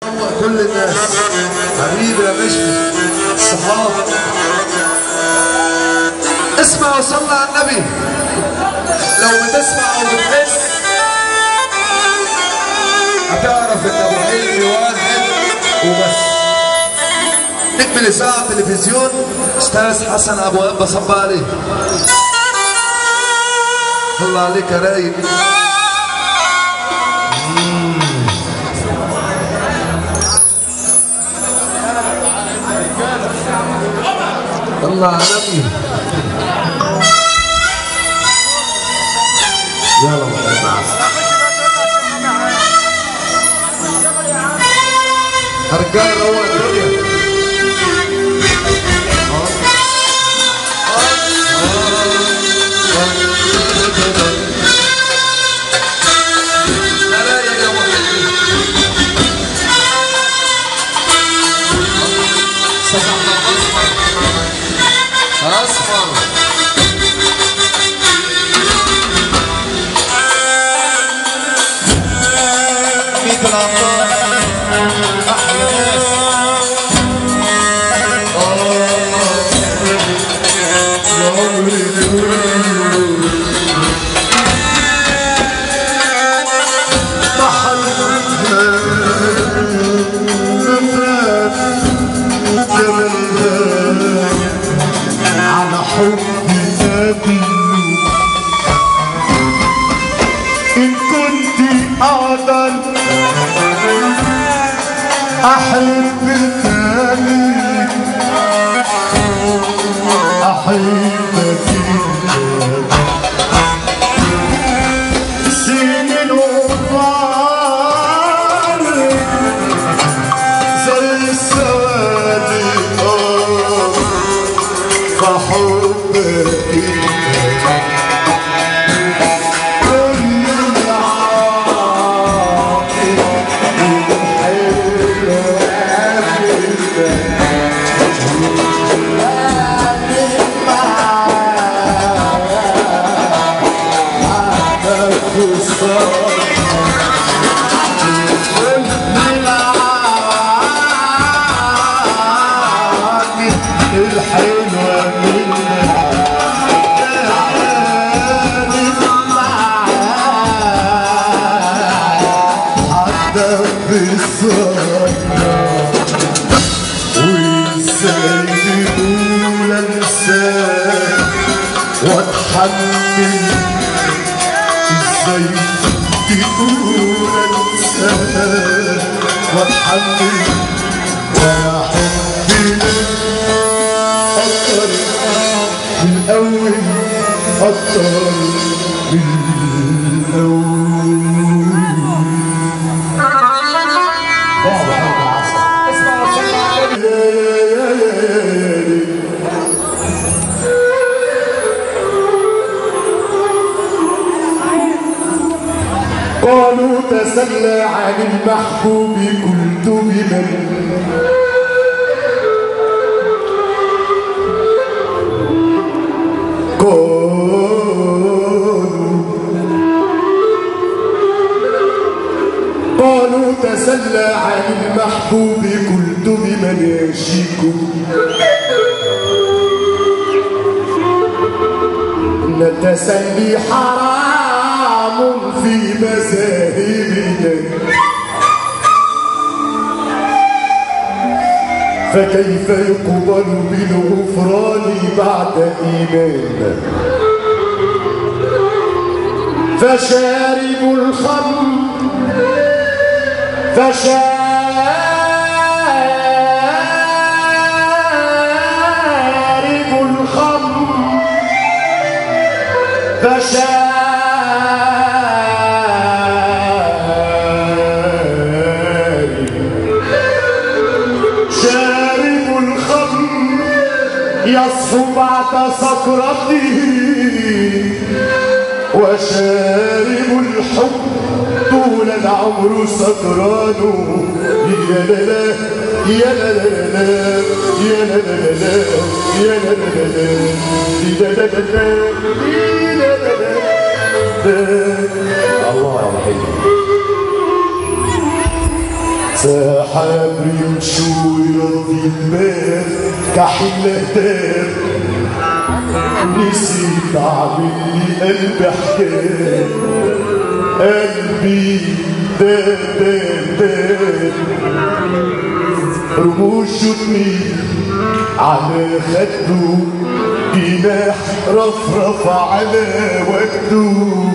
كل الناس حبيبي يا مشمش الصحاب اسمع وصلنا على النبي لو بتسمع او بتحس هتعرف ان ابو حلمي واحد وبس نجم الاذاعه التلفزيون استاذ حسن ابو ابا صب عليه الله عليك يا رايق الله عالمي يلا بقى رجال روق الدنيا اصفر ميت العطار احلى ناس على حب نبي إن كنت أقدر أحب تاني أحبك سنين وطال زي السواد آه فحبك كل العاطف الحلوة منها حتى في الصلاة وازاي تقول انساك واتحمل ازاي تقول انساك واتحمل وانا حبي لك اكتر من الاول اكتر من الاول بابا حب عسل اسمع قالوا تسلى عن المحبوب قلت بمن قالوا قالوا تسلى عن المحبوب قلت بمن يشيكم إن التسلي حرام في مذاهبنا فكيف يقبل بالغفران بعد إيمان فشارب الخمر فشارب الخمر فشارب شارب الخمر يصفو بعد سكرته وشارب الحب طول العمر سكران يا لا لا يا لا لا لا يا لا لا لا يا لا لا لا يا لا لا لا يا لا لا لا الله يا وحيد سحاب رمشو يرضي الباب كحل هتاب نسيت اعمل لي قلبي حكايه قلبي داب داب داب رموشه تميل على خده جناح رفرف على وجده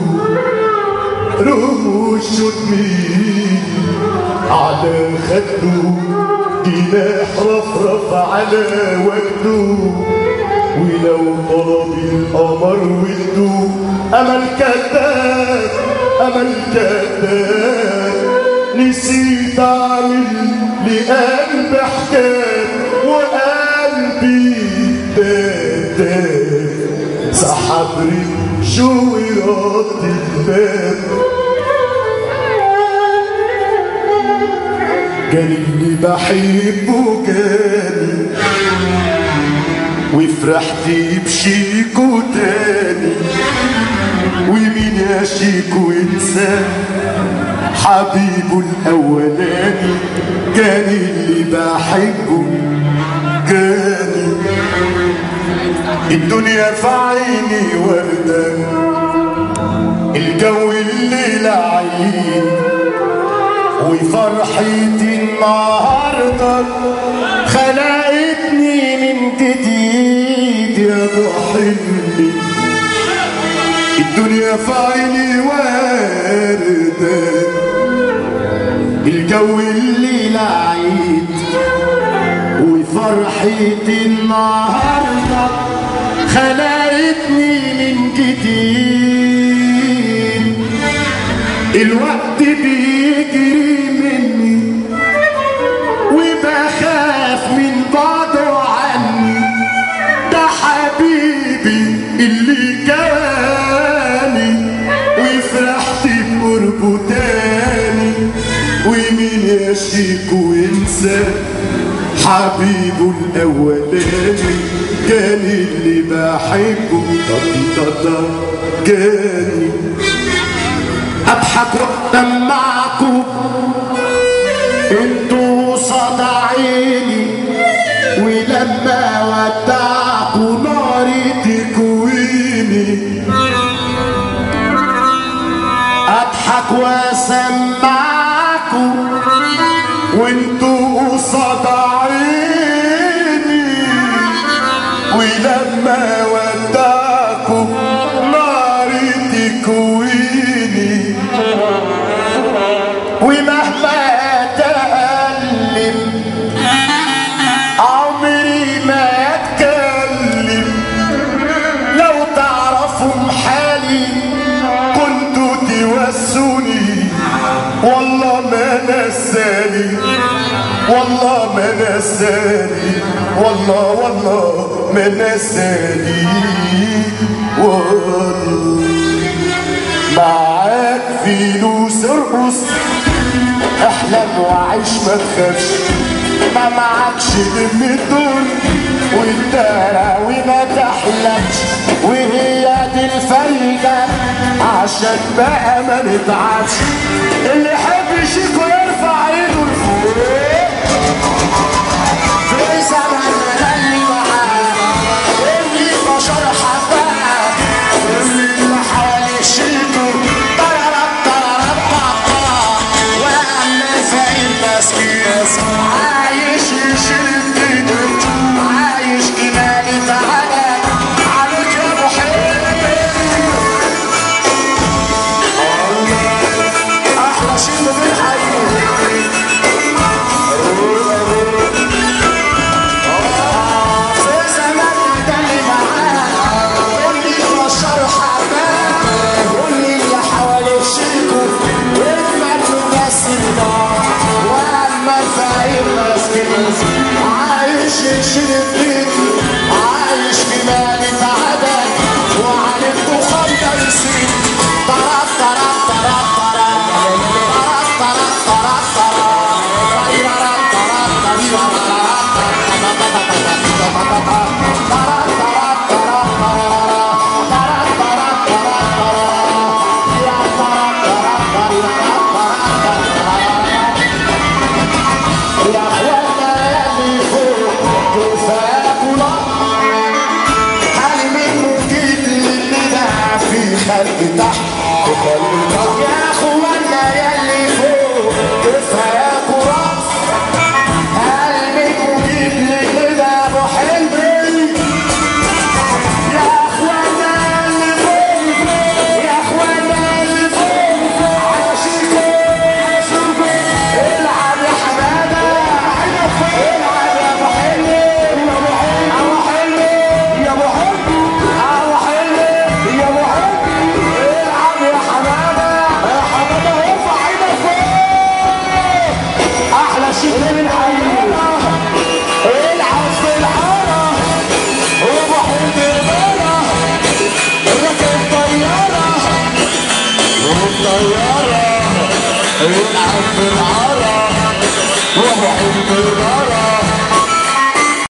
رموشه تميل على خده جناح رفرف على وجده ولو طلب القمر وده امل كذاب امل كذاب نسيت اعمل لقلب حكايه وقلبي داب داب سحب شو يرد الباب قال اللي بحبه جاني وفرحت بشيكو تاني ومين يا شيكو ينسى حبيبه الاولاني كان اللي بحبه جاني الدنيا في عيني وردة الجو الليل عيد وفرحتي النهارده خلقتني من جديد يا ضحني الدنيا في عيني وردة الجو الليل عيد وفرحتي النهارده خلقتني من جديد الوقت بيجري مني وبخاف من بعده عني ده حبيبي اللي جاني وفرحت بقربه تاني ومين يشيك وينسى حبيبه الاولاني كان اللي بحبه طبطا جاني اضحك وادمعكم انتوا صدى عيني ولما ودعكوا ناري تكويني اضحك واسمعكم وانتوا صدى عيني ولما ودعكوا ناري تكويني ومهما تألم عمري ما اتكلم لو تعرفوا حالي كنتوا توسوني والله ما نساني والله ما نساني والله والله ما نساني والله معاك فلوس ارقص احلم وعيش ما تخافش ما معكش دم الدول والدراوي ما تحلمش وهي دي الفايدة عشان بقى ما نتعبش اللي يحب يشيكو يرفع ايده لفوق في زمن اللي معاه اللي بشر حباه اللي حوالي شيكو طررب طررب طررب واما فقير مسكين عايش يشيل ايده عايش كمالي تعالى عليك يا ابو احلى شيء في الحياه في زمان ده اللي معاه اللي بشر حباه واللي اللي حواليه شركه واتمنوا بس النار واما الفقير مسكين عايش يشرب بيته عايش في مال اتعدى وعلى الدخان ده يصير طرب طرب طرب طرب طرب طرب طرب طرب يا اخوانا يلي فوق كفاكوا رقص قلبك وجيب لي كده ابو حلمي يا اخوانا اللي فوق يا اخوانا اللي فوق عاشقكم عاشقكم العب يا حماده العب يا ابو حلمي يا ابو حلمي يا ابو حلمي ابو حلمي يا ابو حلمي العب يا حماده يا حماده ارفع ايدك فوق احلى شيء من حياتنا العب في الحاره وابو حلمي بره ركب طياره والطياره العب في الحاره